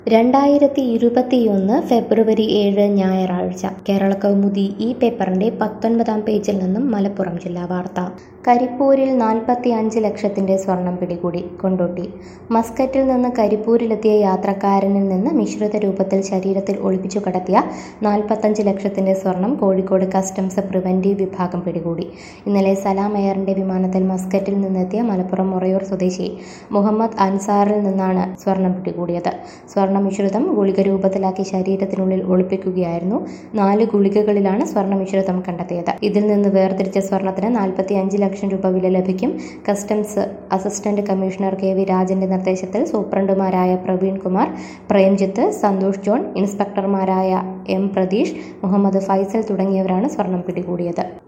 രണ്ടായിരത്തി ഇരുപത്തിയൊന്ന് ഫെബ്രുവരി ഏഴ് ഞായറാഴ്ച കേരളകൗമുദി ഈ പേപ്പറിന്റെ പത്തൊൻപതാം പേജിൽ നിന്നും മലപ്പുറം ജില്ലാ വാർത്ത കരിപ്പൂരിൽ നാൽപ്പത്തി അഞ്ച് ലക്ഷത്തിന്റെ സ്വർണം പിടികൂടി കൊണ്ടോട്ടി മസ്കറ്റിൽ നിന്ന് കരിപ്പൂരിലെത്തിയ യാത്രക്കാരനിൽ നിന്ന് മിശ്രിത രൂപത്തിൽ ശരീരത്തിൽ ഒളിപ്പിച്ചു കടത്തിയ നാൽപ്പത്തഞ്ച് ലക്ഷത്തിന്റെ സ്വർണം കോഴിക്കോട് കസ്റ്റംസ് പ്രിവന്റീവ് വിഭാഗം പിടികൂടി ഇന്നലെ സലാം എയറിന്റെ വിമാനത്തിൽ മസ്കറ്റിൽ നിന്നെത്തിയ മലപ്പുറം മൊറയൂർ സ്വദേശി മുഹമ്മദ് അൻസാറിൽ നിന്നാണ് സ്വർണം പിടികൂടിയത് സ്വർണ്ണ മിശ്രിതം ഗുളിക രൂപത്തിലാക്കി ശരീരത്തിനുള്ളിൽ ഒളിപ്പിക്കുകയായിരുന്നു നാല് ഗുളികകളിലാണ് സ്വർണ്ണ മിശ്രിതം കണ്ടെത്തിയത് ഇതിൽ നിന്ന് വേർതിരിച്ച സ്വർണത്തിന് നാൽപ്പത്തി അഞ്ച് ലക്ഷം രൂപ വില ലഭിക്കും customs assistant commissioner K V രാജന്റെ നിർദ്ദേശത്തിൽ സൂപ്രണ്ടുമാരായ പ്രവീൺ കുമാർ പ്രേംജിത്ത് സന്തോഷ് ജോൺ ഇൻസ്പെക്ടർമാരായ എം പ്രതീഷ് മുഹമ്മദ് ഫൈസൽ തുടങ്ങിയവരാണ് സ്വർണം പിടികൂടിയത്